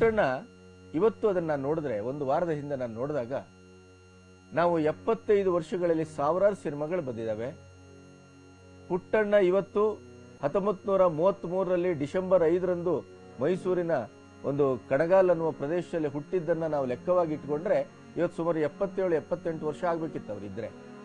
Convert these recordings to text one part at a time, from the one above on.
ಪುಟ್ಟಣ್ಣ ಇವತ್ತು ಅದನ್ನ ನೋಡಿದ್ರೆ ಒಂದು ವಾರದ ಹಿಂದೆ ನಾನು ನೋಡಿದಾಗ ನಾವು ಎಪ್ಪತ್ತೈದು ವರ್ಷಗಳಲ್ಲಿ ಸಾವಿರಾರು ಸಿನಿಮಾಗಳು ಬಂದಿದ್ದಾವೆ ಪುಟ್ಟಣ್ಣ ಇವತ್ತು ಹತ್ತೊಂಬತ್ತು ನೂರ ಮೂವತ್ತ್ ಮೂರರಲ್ಲಿ ಡಿಸೆಂಬರ್ ಐದರಂದು ಮೈಸೂರಿನ ಒಂದು ಕಣಗಾಲ್ ಅನ್ನುವ ಪ್ರದೇಶದಲ್ಲಿ ಹುಟ್ಟಿದ್ದನ್ನ ನಾವು ಲೆಕ್ಕವಾಗಿ ಇಟ್ಕೊಂಡ್ರೆ ಇವತ್ತು ಸುಮಾರು ಎಪ್ಪತ್ತೇಳು ಎಪ್ಪತ್ತೆಂಟು ವರ್ಷ ಆಗ್ಬೇಕಿತ್ತು ಅವರಿದ್ರೆ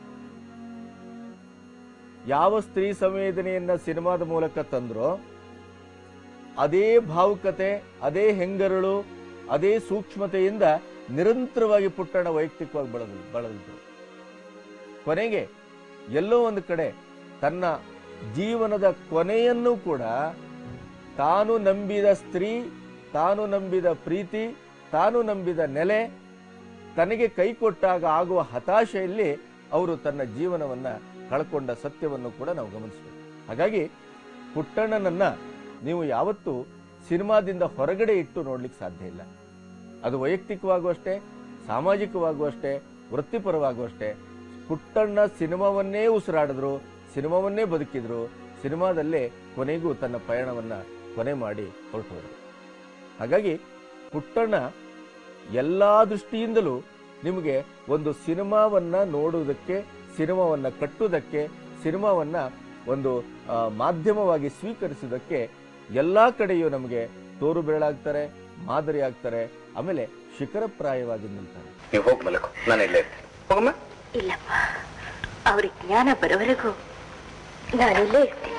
ಯಾವ ಸ್ತ್ರೀ ಸಂವೇದನೆಯನ್ನ ಸಿನಿಮಾದ ಮೂಲಕ ತಂದ್ರೋ ಅದೇ ಭಾವುಕತೆ ಅದೇ ಹೆಂಗರಳು ಅದೇ ಸೂಕ್ಷ್ಮತೆಯಿಂದ ನಿರಂತರವಾಗಿ ಪುಟ್ಟಣ ವೈಯಕ್ತಿಕವಾಗಿ ಬೆಳೆದು ಬೆಳೆದಿದ್ರು ಕೊನೆಗೆ ಎಲ್ಲೋ ಒಂದು ಕಡೆ ತನ್ನ ಜೀವನದ ಕೊನೆಯನ್ನು ಕೂಡ ತಾನು ನಂಬಿದ ಸ್ತ್ರೀ ತಾನು ನಂಬಿದ ಪ್ರೀತಿ ತಾನು ನಂಬಿದ ನೆಲೆ ತನಗೆ ಕೈ ಕೊಟ್ಟಾಗ ಆಗುವ ಹತಾಶೆಯಲ್ಲಿ ಅವರು ತನ್ನ ಜೀವನವನ್ನ ಕಳ್ಕೊಂಡ ಸತ್ಯವನ್ನು ಕೂಡ ನಾವು ಗಮನಿಸಬೇಕು ಹಾಗಾಗಿ ಪುಟ್ಟಣ್ಣನನ್ನ ನೀವು ಯಾವತ್ತೂ ಸಿನಿಮಾದಿಂದ ಹೊರಗಡೆ ಇಟ್ಟು ನೋಡ್ಲಿಕ್ಕೆ ಸಾಧ್ಯ ಇಲ್ಲ ಅದು ವೈಯಕ್ತಿಕವಾಗೂ ಅಷ್ಟೇ ಸಾಮಾಜಿಕವಾಗೂ ಅಷ್ಟೇ ವೃತ್ತಿಪರವಾಗೂ ಅಷ್ಟೇ ಪುಟ್ಟಣ್ಣ ಸಿನಿಮಾವನ್ನೇ ಉಸಿರಾಡಿದ್ರು ಸಿನಿಮಾವನ್ನೇ ಬದುಕಿದ್ರು ಸಿನಿಮಾದಲ್ಲೇ ಕೊನೆಗೂ ತನ್ನ ಪಯಣವನ್ನ ಕೊನೆ ಮಾಡಿ ಹೊರಟೋದ್ರು ಹಾಗಾಗಿ ಪುಟ್ಟಣ್ಣ ಎಲ್ಲಾ ದೃಷ್ಟಿಯಿಂದಲೂ ನಿಮಗೆ ಒಂದು ಸಿನಿಮಾವನ್ನ ನೋಡುವುದಕ್ಕೆ ಸಿನಿಮಾವನ್ನ ಕಟ್ಟುವುದಕ್ಕೆ ಸಿನಿಮಾವನ್ನ ಒಂದು ಆ, ಮಾಧ್ಯಮವಾಗಿ ಸ್ವೀಕರಿಸುವುದಕ್ಕೆ ಎಲ್ಲಾ ಕಡೆಯೂ ನಮಗೆ ತೋರು ಬೆರಳಾಗ್ತಾರೆ ಮಾದರಿ ಆಗ್ತಾರೆ ಆಮೇಲೆ ಶಿಖರಪ್ರಾಯವಾಗಿ ನಿಲ್ತಾರೆ ನೀವು ಹೋಗಿ ಮಲಕು ನಾನು ಇಲ್ಲೇ ಇರ್ತೀನಿ ಹೋಗಮ್ಮ ಇಲ್ಲಪ್ಪ ಅವ್ರಿಗೆ ಜ್ಞಾನ ಬರೋವರೆಗೂ ನಾನಿಲ್ಲೇ ಇರ್ತೀನಿ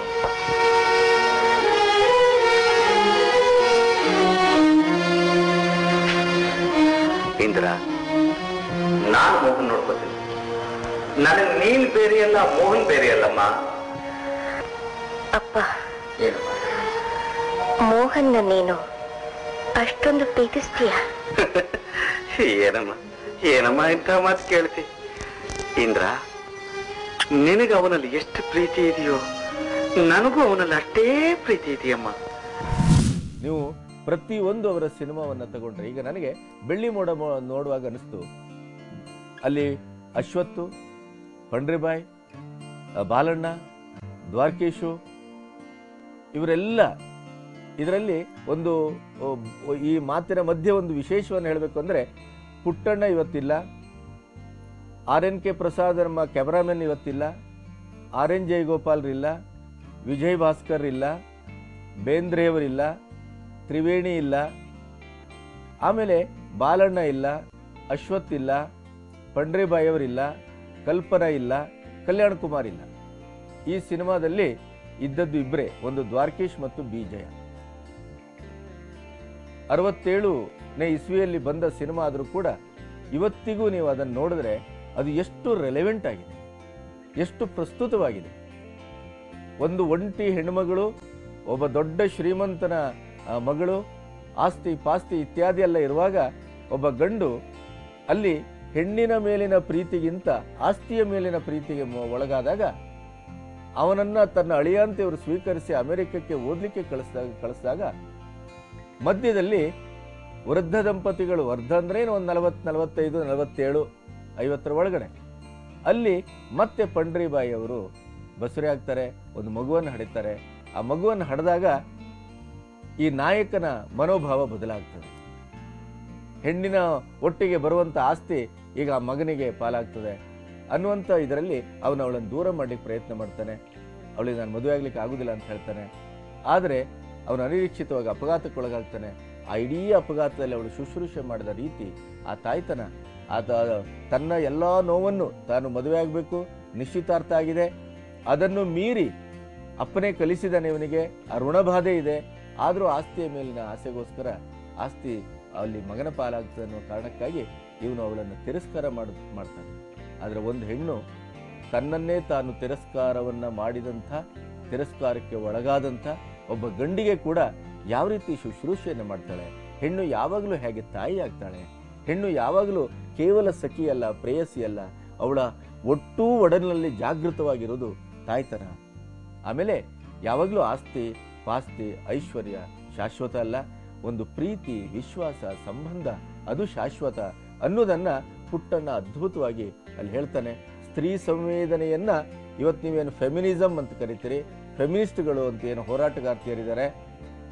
ಇಂದ್ರ ನಾನು ಮೋಹನ್ ನೋಡ್ಕೋತೀನಿ ನನಗೆ ನೀನ್ ಬೇರೆ ಅಲ್ಲ ಮೋಹನ್ ಬೇರೆ ಅಲ್ಲಮ್ಮ ಅಪ್ಪ ಏನಮ್ಮ ಮೋಹನ್ನ ನೀನು ಅಷ್ಟೊಂದು ಪ್ರೀತಿಸ್ತೀಯ ಏನಮ್ಮ ಏನಮ್ಮ ಇಂಥ ಮಾತು ಕೇಳ್ತಿ ಇಂದ್ರ ನಿನಗೆ ಅವನಲ್ಲಿ ಎಷ್ಟು ಪ್ರೀತಿ ಇದೆಯೋ ನನಗೂ ಅವನಲ್ಲಿ ಅಷ್ಟೇ ಪ್ರೀತಿ ಇದೆಯಮ್ಮ ನೀವು ಪ್ರತಿ ಒಂದು ಅವರ ಸಿನಿಮಾವನ್ನ ತಗೊಂಡ್ರೆ ಈಗ ನನಗೆ ಬೆಳ್ಳಿ ಮೋಡ ಮೋ- ನೋಡುವಾಗ ಅನಿಸ್ತು ಅಲ್ಲಿ ಅಶ್ವತ್ತು ಪಂಡ್ರಿಬಾಯ್ ಆ, ಬಾಲಣ್ಣ ದ್ವಾರಕೇಶು ಇವರೆಲ್ಲ ಇದರಲ್ಲಿ ಒಂದು ಓ, ಈ ಮಾತಿನ ಮಧ್ಯೆ ಒಂದು ವಿಶೇಷವನ್ನು ಹೇಳಬೇಕು ಅಂದ್ರೆ ಪುಟ್ಟಣ್ಣ ಇವತ್ತಿಲ್ಲ ಆರ್ ಎನ್ ಕೆ ಪ್ರಸಾದ್ ನಮ್ಮ ಕ್ಯಾಮರಾಮನ್ ಇವತ್ತಿಲ್ಲ ಆರ್ ಎನ್ ಜಯಗೋಪಾಲ್ರಿಲ್ಲ ವಿಜಯ್ ಭಾಸ್ಕರ್ ಇಲ್ಲ ಬೇಂದ್ರೆಯವರಿಲ್ಲ ತ್ರಿವೇಣಿ ಇಲ್ಲ ಆಮೇಲೆ ಬಾಲಣ್ಣ ಇಲ್ಲ ಅಶ್ವಥ್ ಇಲ್ಲ ಪಂಡ್ರಿಬಾಯಿ ಅವರಿಲ್ಲ ಕಲ್ಪನಾ ಇಲ್ಲ ಕಲ್ಯಾಣ ಕುಮಾರ್ ಇಲ್ಲ ಈ ಸಿನಿಮಾದಲ್ಲಿ ಇದ್ದದ್ದು ಇಬ್ಬರೇ ಒಂದು ದ್ವಾರಕೀಶ್ ಮತ್ತು ಬಿಜಯ ಅರವತ್ತೇಳನೇ ಇಸ್ವಿಯಲ್ಲಿ ಬಂದ ಸಿನಿಮಾ ಆದರೂ ಕೂಡ ಇವತ್ತಿಗೂ ನೀವು ಅದನ್ನು ನೋಡಿದ್ರೆ ಅದು ಎಷ್ಟು ರೆಲೆವೆಂಟ್ ಆಗಿದೆ ಎಷ್ಟು ಪ್ರಸ್ತುತವಾಗಿದೆ ಒಂದು ಒಂಟಿ ಹೆಣ್ಮಗಳು ಒಬ್ಬ ದೊಡ್ಡ ಶ್ರೀಮಂತನ ಆ, ಮಗಳು ಆಸ್ತಿ ಪಾಸ್ತಿ ಇತ್ಯಾದಿ ಎಲ್ಲ ಇರುವಾಗ ಒಬ್ಬ ಗಂಡು ಅಲ್ಲಿ ಹೆಣ್ಣಿನ ಮೇಲಿನ ಪ್ರೀತಿಗಿಂತ ಆಸ್ತಿಯ ಮೇಲಿನ ಪ್ರೀತಿಗೆ ಮೊ- ಒಳಗಾದಾಗ ಅವನನ್ನ ತನ್ನ ಅಳಿಯ ಅಂತ ಇವರು ಸ್ವೀಕರಿಸಿ ಅಮೆರಿಕಕ್ಕೆ ಓದ್ಲಿಕ್ಕೆ ಕಳಿಸಿದಾಗ ಕಳಿಸಿದಾಗ ಮಧ್ಯದಲ್ಲಿ ವೃದ್ಧ ದಂಪತಿಗಳು ವೃದ್ಧ ಅಂದ್ರೆ ಏನು ಒಂದು ನಲವತ್ ನಲವತ್ತೈದು ನಲವತ್ತೇಳು ಐವತ್ತರ ಒಳಗಡೆ ಅಲ್ಲಿ ಮತ್ತೆ ಪಂಡ್ರಿಬಾಯಿ ಅವರು ಬಸುರಿ ಆಗ್ತಾರೆ ಒಂದು ಮಗುವನ್ನು ಹಡಿತಾರೆ ಆ ಮಗುವನ್ನು ಹಡೆದಾಗ ಈ ನಾಯಕನ ಮನೋಭಾವ ಬದಲಾಗ್ತದೆ ಹೆಣ್ಣಿನ ಒಟ್ಟಿಗೆ ಬರುವಂತ ಆಸ್ತಿ ಈಗ ಆ ಮಗನಿಗೆ ಪಾಲಾಗ್ತದೆ ಅನ್ನುವಂಥ ಇದರಲ್ಲಿ ಅವನು ಅವಳನ್ನು ದೂರ ಮಾಡ್ಲಿಕ್ಕೆ ಪ್ರಯತ್ನ ಮಾಡ್ತಾನೆ ಅವಳಿಗೆ ನಾನು ಮದುವೆ ಆಗ್ಲಿಕ್ಕೆ ಆಗುದಿಲ್ಲ ಅಂತ ಹೇಳ್ತಾನೆ ಆದರೆ ಅವನು ಅನಿರೀಕ್ಷಿತವಾಗಿ ಅಪಘಾತಕ್ಕೊಳಗಾಗ್ತಾನೆ ಆ ಇಡೀ ಅಪಘಾತದಲ್ಲಿ ಅವಳು ಶುಶ್ರೂಷೆ ಮಾಡಿದ ರೀತಿ ಆ ತಾಯ್ತನ ಆತ ತನ್ನ ಎಲ್ಲಾ ನೋವನ್ನು ತಾನು ಮದುವೆ ಆಗಬೇಕು ನಿಶ್ಚಿತಾರ್ಥ ಆಗಿದೆ ಅದನ್ನು ಮೀರಿ ಅಪ್ಪನೇ ಕಲಿಸಿದಾನೆ ಇವನಿಗೆ ಆ ಋಣಬಾಧೆ ಇದೆ ಆದರೂ ಆಸ್ತಿಯ ಮೇಲಿನ ಆಸೆಗೋಸ್ಕರ ಆಸ್ತಿ ಅಲ್ಲಿ ಮಗನ ಪಾಲಾಗ್ತದೆ ಅನ್ನೋ ಕಾರಣಕ್ಕಾಗಿ ಇವನು ಅವಳನ್ನು ತಿರಸ್ಕಾರ ಮಾಡ ಮಾಡ್ತಾನೆ ಆದರೆ ಒಂದು ಹೆಣ್ಣು ತನ್ನನ್ನೇ ತಾನು ತಿರಸ್ಕಾರವನ್ನ ಮಾಡಿದಂಥ ತಿರಸ್ಕಾರಕ್ಕೆ ಒಳಗಾದಂಥ ಒಬ್ಬ ಗಂಡಿಗೆ ಕೂಡ ಯಾವ ರೀತಿ ಶುಶ್ರೂಷೆಯನ್ನು ಮಾಡ್ತಾಳೆ ಹೆಣ್ಣು ಯಾವಾಗಲೂ ಹೇಗೆ ತಾಯಿ ಆಗ್ತಾಳೆ ಹೆಣ್ಣು ಯಾವಾಗಲೂ ಕೇವಲ ಸಖಿಯಲ್ಲ ಪ್ರೇಯಸಿಯಲ್ಲ ಅವಳ ಒಟ್ಟೂ ಒಡಲಿನಲ್ಲಿ ಜಾಗೃತವಾಗಿರೋದು ತಾಯ್ತನ ಆಮೇಲೆ ಯಾವಾಗಲೂ ಆಸ್ತಿ ಪಾಸ್ತಿ ಐಶ್ವರ್ಯ ಶಾಶ್ವತ ಅಲ್ಲ ಒಂದು ಪ್ರೀತಿ ವಿಶ್ವಾಸ ಸಂಬಂಧ ಅದು ಶಾಶ್ವತ ಅನ್ನೋದನ್ನ ಪುಟ್ಟಣ್ಣ ಅದ್ಭುತವಾಗಿ ಅಲ್ಲಿ ಹೇಳ್ತಾನೆ ಸ್ತ್ರೀ ಸಂವೇದನೆಯನ್ನ ಇವತ್ತು ನೀವೇನು ಫೆಮಿನಿಸಮ್ ಅಂತ ಕರಿತೀರಿ ಫೆಮಿನಿಸ್ಟ್ಗಳು ಅಂತ ಏನು ಹೋರಾಟಗಾರ್ತಿಯರಿದ್ದಾರೆ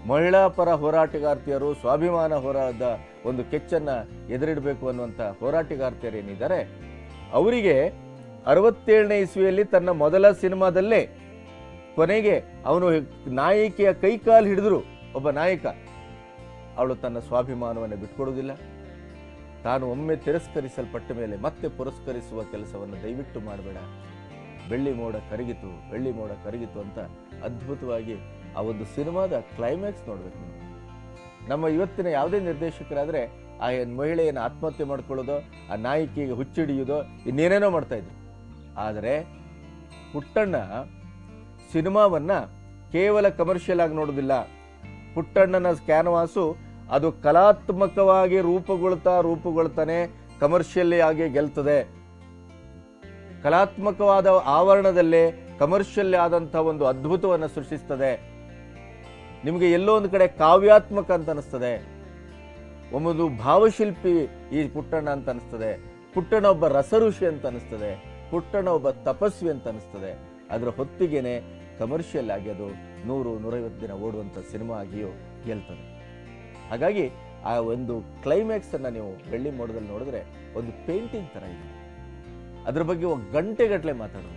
ಮಹಿಳಾ ಪರ ಹೋರಾಟಗಾರ್ತಿಯರು ಸ್ವಾಭಿಮಾನ ಹೋರಾಟದ ಒಂದು ಕೆಚ್ಚನ್ನ ಎದುರಿಡಬೇಕು ಅನ್ನುವಂಥ ಹೋರಾಟಗಾರ್ತಿಯರು ಏನಿದ್ದಾರೆ ಅವರಿಗೆ ಅರವತ್ತೇಳನೇ ಇಸ್ವಿಯಲ್ಲಿ ತನ್ನ ಮೊದಲ ಸಿನಿಮಾದಲ್ಲೇ ಕೊನೆಗೆ ಅವನು ನಾಯಕಿಯ ಕೈಕಾಲು ಹಿಡಿದ್ರು ಒಬ್ಬ ನಾಯಕ ಅವಳು ತನ್ನ ಸ್ವಾಭಿಮಾನವನ್ನು ಬಿಟ್ಕೊಡುವುದಿಲ್ಲ ತಾನು ಒಮ್ಮೆ ತಿರಸ್ಕರಿಸಲ್ಪಟ್ಟ ಮೇಲೆ ಮತ್ತೆ ಪುರಸ್ಕರಿಸುವ ಕೆಲಸವನ್ನು ದಯವಿಟ್ಟು ಮಾಡಬೇಡ ಬೆಳ್ಳಿ ಮೋಡ ಕರಗಿತು ಬೆಳ್ಳಿ ಮೋಡ ಕರಗಿತು ಅಂತ ಅದ್ಭುತವಾಗಿ ಆ ಒಂದು ಸಿನಿಮಾದ ಕ್ಲೈಮ್ಯಾಕ್ಸ್ ನೋಡ್ಬೇಕು ನೀವು ನಮ್ಮ ಇವತ್ತಿನ ಯಾವುದೇ ನಿರ್ದೇಶಕರಾದ್ರೆ ಆ ಹೆಣ್ ಮಹಿಳೆಯನ್ನು ಆತ್ಮಹತ್ಯೆ ಮಾಡ್ಕೊಳ್ಳೋದು ಆ ನಾಯಕಿಗೆ ಹುಚ್ಚಿಡಿಯೋದು ಇನ್ನೇನೇನೋ ಮಾಡ್ತಾ ಇದ್ರು ಆದರೆ ಪುಟ್ಟಣ್ಣ ಸಿನಿಮಾವನ್ನ ಕೇವಲ ಕಮರ್ಷಿಯಲ್ ಆಗಿ ನೋಡೋದಿಲ್ಲ ಪುಟ್ಟಣ್ಣನ ಕ್ಯಾನ್ವಾಸು ಅದು ಕಲಾತ್ಮಕವಾಗಿ ರೂಪುಗೊಳ್ತಾ ರೂಪುಗೊಳ್ತಾನೆ ಕಮರ್ಷಿಯಲಿ ಆಗಿ ಗೆಲ್ತದೆ ಕಲಾತ್ಮಕವಾದ ಆವರಣದಲ್ಲೇ ಕಮರ್ಷಿಯಲ್ ಆದಂತಹ ಒಂದು ಅದ್ಭುತವನ್ನು ಸೃಷ್ಟಿಸ್ತದೆ ನಿಮಗೆ ಎಲ್ಲೋ ಒಂದು ಕಡೆ ಕಾವ್ಯಾತ್ಮಕ ಅಂತ ಅನಿಸ್ತದೆ ಒಂದು ಭಾವಶಿಲ್ಪಿ ಈ ಪುಟ್ಟಣ್ಣ ಅಂತ ಅನಿಸ್ತದೆ ಪುಟ್ಟಣ್ಣ ಒಬ್ಬ ರಸಋಷಿ ಅಂತ ಅನಿಸ್ತದೆ ಪುಟ್ಟಣ್ಣ ಒಬ್ಬ ತಪಸ್ವಿ ಅಂತ ಅನಿಸ್ತದೆ ಅದರ ಹೊತ್ತಿಗೆನೆ ಕಮರ್ಷಿಯಲ್ ಆಗಿ ಅದು ನೂರು ನೂರೈವತ್ತು ದಿನ ಓಡುವಂಥ ಸಿನಿಮಾ ಆಗಿಯೂ ಗೆಲ್ತದೆ ಹಾಗಾಗಿ ಆ ಒಂದು ಕ್ಲೈಮ್ಯಾಕ್ಸ್ ಅನ್ನ ನೀವು ಬೆಳ್ಳಿ ಮೋಡದಲ್ಲಿ ನೋಡಿದ್ರೆ ಒಂದು ಪೇಂಟಿಂಗ್ ತರ ಇದೆ ಅದ್ರ ಬಗ್ಗೆ ಒಂದು ಗಂಟೆಗಟ್ಟಲೆ ಮಾತಾಡೋದು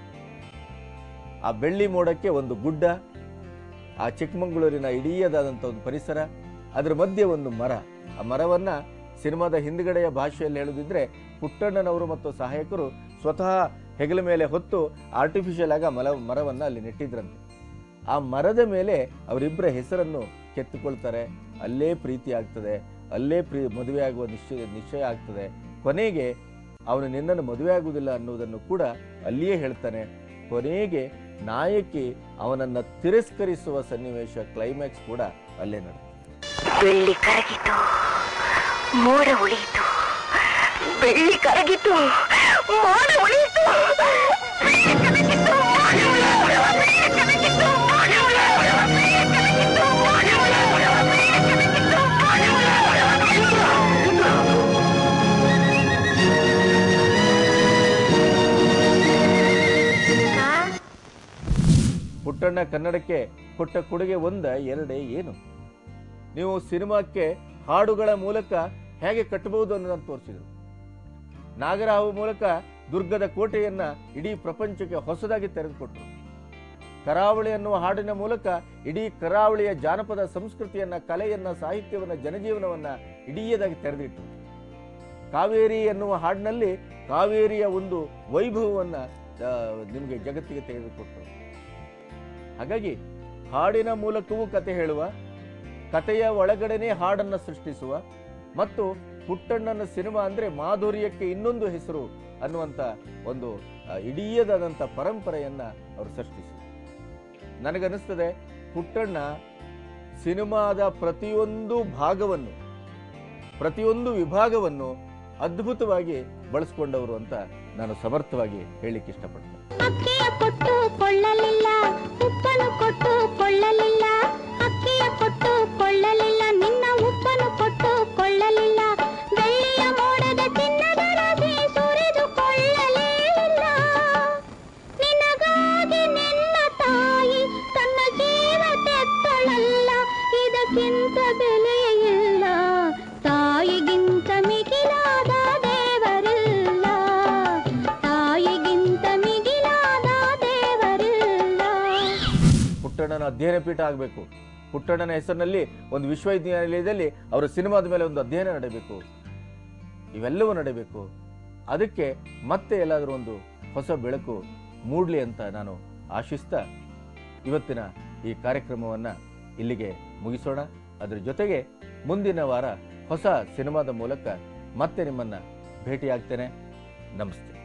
ಆ ಬೆಳ್ಳಿ ಮೋಡಕ್ಕೆ ಒಂದು ಗುಡ್ಡ ಆ ಚಿಕ್ಕಮಗಳೂರಿನ ಇಡೀಯದಾದಂಥ ಒಂದು ಪರಿಸರ ಅದರ ಮಧ್ಯೆ ಒಂದು ಮರ ಆ ಮರವನ್ನ ಸಿನಿಮಾದ ಹಿಂದ್ಗಡೆಯ ಭಾಷೆಯಲ್ಲಿ ಹೇಳುದಿದ್ರೆ ಪುಟ್ಟಣ್ಣನವರು ಮತ್ತು ಸಹಾಯಕರು ಸ್ವತಃ ಹೆಗಲ ಮೇಲೆ ಹೊತ್ತು ಆರ್ಟಿಫಿಷಿಯಲ್ ಆಗಿ ಆ ಮಲ ಮರವನ್ನ ಅಲ್ಲಿ ನೆಟ್ಟಿದ್ರಂತೆ ಆ ಮರದ ಮೇಲೆ ಅವರಿಬ್ಬರ ಹೆಸರನ್ನು ಕೆತ್ತುಕೊಳ್ತಾರೆ ಅಲ್ಲೇ ಪ್ರೀತಿ ಆಗ್ತದೆ ಅಲ್ಲೇ ಪ್ರೀ ಮದುವೆ ಆಗುವ ನಿಶ್ಚಯ ನಿಶ್ಚಯ ಆಗ್ತದೆ ಕೊನೆಗೆ ಅವನು ನಿನ್ನನ್ನು ಮದುವೆ ಆಗುವುದಿಲ್ಲ ಅನ್ನುವುದನ್ನು ಕೂಡ ಅಲ್ಲಿಯೇ ಹೇಳ್ತಾನೆ ಕೊನೆಗೆ ನಾಯಕಿ ಅವನನ್ನ ತಿರಸ್ಕರಿಸುವ ಸನ್ನಿವೇಶ ಕ್ಲೈಮ್ಯಾಕ್ಸ್ ಕೂಡ ಅಲ್ಲೇ ನಡೆಯುತ್ತೆ ಬೆಳ್ಳಿ ಕರಗಿತು ಮೋಡ ಉಳಿಯಿತು ಬೆಳ್ಳಿ ಕರಗಿತು ಮೋಡ ಉಳಿಯಿತು ಬೆಳ್ಳಿ ಕರಗಿತು, ಮೋಡ ಉಳಿಯಿತು, ಬೆಳ್ಳಿ ಕರಗಿತು, ಮೋಡ ಉಳಿಯಿತು, ಬೆಳ್ಳಿ ಕರಗಿತು, ಮೋಡ ಉಳಿಯಿತು, ಬೆಳ್ಳಿ ಕರಗಿತು, ಮೋಡ ಉಳಿಯಿತು. ಆ? ಪುಟ್ಟಣ್ಣ ಕನ್ನಡಕ್ಕೆ ಕೊಟ್ಟ ಕೊಡುಗೆ ಒಂದ ಎರಡೇ ಏನು ನೀವು ಸಿನಿಮಾಕ್ಕೆ ಹಾಡುಗಳ ಮೂಲಕ ಹೇಗೆ ಕಟ್ಟಬಹುದು ಅನ್ನೋದನ್ನು ತೋರಿಸಿದರು ನಾಗರಾವು ಮೂಲಕ ದುರ್ಗದ ಕೋಟೆಯನ್ನ ಇಡೀ ಪ್ರಪಂಚಕ್ಕೆ ಹೊಸದಾಗಿ ತೆರೆದುಕೊಟ್ರು ಕರಾವಳಿ ಅನ್ನುವ ಹಾಡಿನ ಮೂಲಕ ಇಡೀ ಕರಾವಳಿಯ ಜಾನಪದ ಸಂಸ್ಕೃತಿಯನ್ನ ಕಲೆಯನ್ನ ಸಾಹಿತ್ಯವನ್ನ ಜನಜೀವನವನ್ನ ಇಡೀಯದಾಗಿ ತೆರೆದಿಟ್ರು ಕಾವೇರಿ ಎನ್ನುವ ಹಾಡಿನಲ್ಲಿ ಕಾವೇರಿಯ ಒಂದು ವೈಭವವನ್ನ ಆ, ನಿಮಗೆ ಜಗತ್ತಿಗೆ ತೆಗೆದುಕೊಟ್ರು ಹಾಗಾಗಿ ಹಾಡಿನ ಮೂಲಕವೂ ಕತೆ ಹೇಳುವ ಕತೆಯ ಒಳಗಡೆನೆ ಹಾಡನ್ನ ಸೃಷ್ಟಿಸುವ ಮತ್ತು ಪುಟ್ಟಣ್ಣನ ಸಿನಿಮಾ ಅಂದ್ರೆ ಮಾಧುರ್ಯಕ್ಕೆ ಇನ್ನೊಂದು ಹೆಸರು ಅನ್ನುವಂತ ಒಂದು ಆ, ಇಡೀಯದಾದಂಥ ಪರಂಪರೆಯನ್ನ ಅವರು ಸೃಷ್ಟಿಸಿದರು ನನಗನ್ನಿಸ್ತದೆ ಪುಟ್ಟಣ್ಣ ಸಿನಿಮಾದ ಪ್ರತಿಯೊಂದು ಭಾಗವನ್ನು ಪ್ರತಿಯೊಂದು ವಿಭಾಗವನ್ನು ಅದ್ಭುತವಾಗಿ ಬಳಸ್ಕೊಂಡವರು ಅಂತ ನಾನು ಸಮರ್ಥವಾಗಿ ಹೇಳಲಿಕ್ಕೆ ಇಷ್ಟಪಡ್ತೇನೆ ಅಕ್ಕಿಯ ಕೊಟ್ಟು ಕೊಳ್ಳಲಿಲ್ಲ ಉಪ್ಪನು ಕೊಟ್ಟು ಕೊಳ್ಳಲಿಲ್ಲ ಅಕ್ಕಿಯ ಕೊಟ್ಟು ಕೊಳ್ಳಲಿಲ್ಲ ನಿನ್ನ ಉಪ್ಪನು ಕೊಟ್ಟು ಕೊಳ್ಳಲಿಲ್ಲ ಬೆಳ್ಳಿಯ ಮೋಡದ ಚಿನ್ನದ ರಾಶಿ ಸುರಿದುಕೊಳ್ಳಲೇ ಇಲ್ಲ ನಿನಗಾಗಿ ನಿನ್ನ ತಾಯಿ ತನ್ನ ಜೀವ ತೆತ್ತಳಲ್ಲ ಇದಕ್ಕಿಂತ ಬೆಲೆಯೇ ಇಲ್ಲ ತಾಯಿಗಿಂತ ಮಿಗಿಲಾದ ದೇವರಿಲ್ಲ ತಾಯಿಗಿಂತ ಮಿಗಿಲಾದ ದೇವರಿಲ್ಲ ಪುಟ್ಟಣ್ಣನ ಅಧ್ಯಯನ ಪೀಠ ಆಗಬೇಕು ಪುಟ್ಟಣ್ಣನ ಹೆಸರಿನಲ್ಲಿ ಒಂದು ವಿಶ್ವವಿದ್ಯಾನಿಲಯದಲ್ಲಿ ಅವರ ಸಿನಿಮಾದ ಮೇಲೆ ಒಂದು ಅಧ್ಯಯನ ನಡೆಯಬೇಕು ಇವೆಲ್ಲವೂ ನಡೆಯಬೇಕು ಅದಕ್ಕೆ ಮತ್ತೆ ಎಲ್ಲಾದರೂ ಒಂದು ಹೊಸ ಬೆಳಕು ಮೂಡ್ಲಿ ಅಂತ ನಾನು ಆಶಿಸ್ತಾ ಇವತ್ತಿನ ಈ ಕಾರ್ಯಕ್ರಮವನ್ನ ಇಲ್ಲಿಗೆ ಮುಗಿಸೋಣ ಅದರ ಜೊತೆಗೆ ಮುಂದಿನ ವಾರ ಹೊಸ ಸಿನಿಮಾದ ಮೂಲಕ ಮತ್ತೆ ನಿಮ್ಮನ್ನ ಭೇಟಿಯಾಗ್ತೇನೆ ನಮಸ್ತೆ